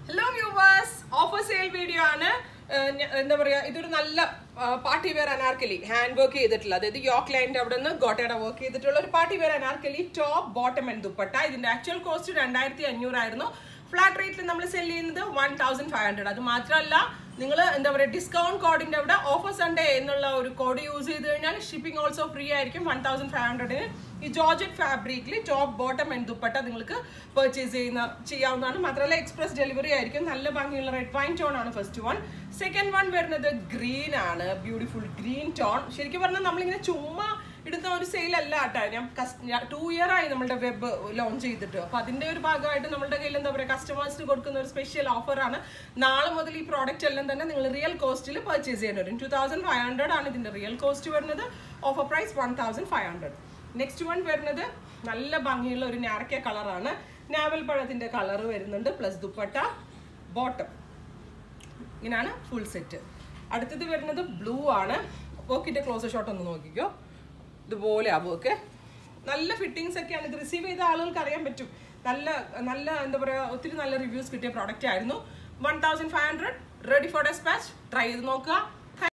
hello viewers offer sale video ആണ് ഏഹ് ഞ- എന്താ പറയാ ഇതൊരു നല്ല party wear anarkali hand work ചെയ്തിട്ടുള്ള അതായത് യോക്ക് ലൈൻ്റെ അവിടെ നിന്ന് ഗോട്ടയുടെ വർക്ക് ചെയ്തിട്ടുള്ള ഒരു party wear anarkali top bottom and dupatta ഇതിന്റെ ആക്ച്വൽ കോസ്റ്റ് രണ്ടായിരത്തി അഞ്ഞൂറായിരുന്നു ഫ്ലാറ്റ് റേറ്റിൽ നമ്മൾ സെൽ ചെയ്യുന്നത് വൺ തൗസൻഡ് ഫൈവ് ഹൺഡ്രഡ് അത് മാത്രമല്ല നിങ്ങൾ എന്താ പറയുക ഡിസ്കൗണ്ട് കോഡിന്റെ അവിടെ ഓഫർ സൺഡേ എന്നുള്ള ഒരു കോഡ് യൂസ് ചെയ്ത് കഴിഞ്ഞാൽ ഷിപ്പിംഗ് ഓൾസോ ഫ്രീ ആയിരിക്കും വൺ തൗസൻഡ് ഫൈവ് ഹൺഡ്രഡിന് ഈ ജോർജറ്റ് ഫാബ്രിക്കിൽ ടോപ്പ് ബോട്ടം ആൻഡ് ദുപ്പട്ട നിങ്ങൾക്ക് പർച്ചേസ് ചെയ്യുന്ന ചെയ്യാവുന്നതാണ് മാത്രമല്ല എക്സ്പ്രസ് ഡെലിവറി ആയിരിക്കും നല്ല ഭംഗിയുള്ള റെഡ് വൈൻ ടോൺ ആണ് ഫസ്റ്റ് വൺ സെക്കൻഡ് വൺ വരുന്നത് ഗ്രീൻ ആണ് ബ്യൂട്ടിഫുൾ ഗ്രീൻ ടോൺ ശരിക്കും പറഞ്ഞാൽ നമ്മളിങ്ങനെ ചുമ്മാ ഇടുന്ന ഒരു സെയിൽ അല്ല കേട്ടോ ഞാൻ ടു ഇയർ ആയി നമ്മളുടെ വെബ് ലോഞ്ച് ചെയ്തിട്ട് അപ്പൊ അതിന്റെ ഒരു ഭാഗമായിട്ട് നമ്മളുടെ കയ്യിൽ എന്താ പറയുക കസ്റ്റമേഴ്സിന് കൊടുക്കുന്ന ഒരു സ്പെഷ്യൽ ഓഫറാണ് നാളെ മുതൽ ഈ പ്രോഡക്റ്റ് എല്ലാം തന്നെ നിങ്ങൾ റിയൽ കോസ്റ്റിൽ പർച്ചേസ് ചെയ്യേണ്ടി വരും ടു തൗസൻഡ് ഫൈവ് ഹൺഡ്രഡ് ആണ് ഇതിന്റെ റിയൽ കോസ്റ്റ് വരുന്നത് offer price one thousand five hundred next one വരുന്നത് നല്ല ഭംഗിയുള്ള ഒരു ഞാറക്ക കളറാണ് നാവൽ പഴത്തിന്റെ കളർ വരുന്നുണ്ട് പ്ലസ് ദുപ്പട്ട ബോട്ടം ഇങ്ങനെയാണ് ഫുൾ സെറ്റ് അടുത്തത് വരുന്നത് ബ്ലൂ ആണ് വർക്കിന്റെ ക്ലോസ് ഷോട്ട് ഒന്ന് നോക്കിക്കോ ഇതുപോലെ ആ വർക്ക് നല്ല ഫിറ്റിങ്സ് ഒക്കെയാണ് ഇത് റിസീവ് ചെയ്ത ആളുകൾക്ക് അറിയാൻ പറ്റും നല്ല നല്ല എന്താ പറയുക ഒത്തിരി നല്ല റിവ്യൂസ് കിട്ടിയ പ്രോഡക്റ്റ് ആയിരുന്നു one thousand five hundred ready for despatch try ചെയ്ത് നോക്കുക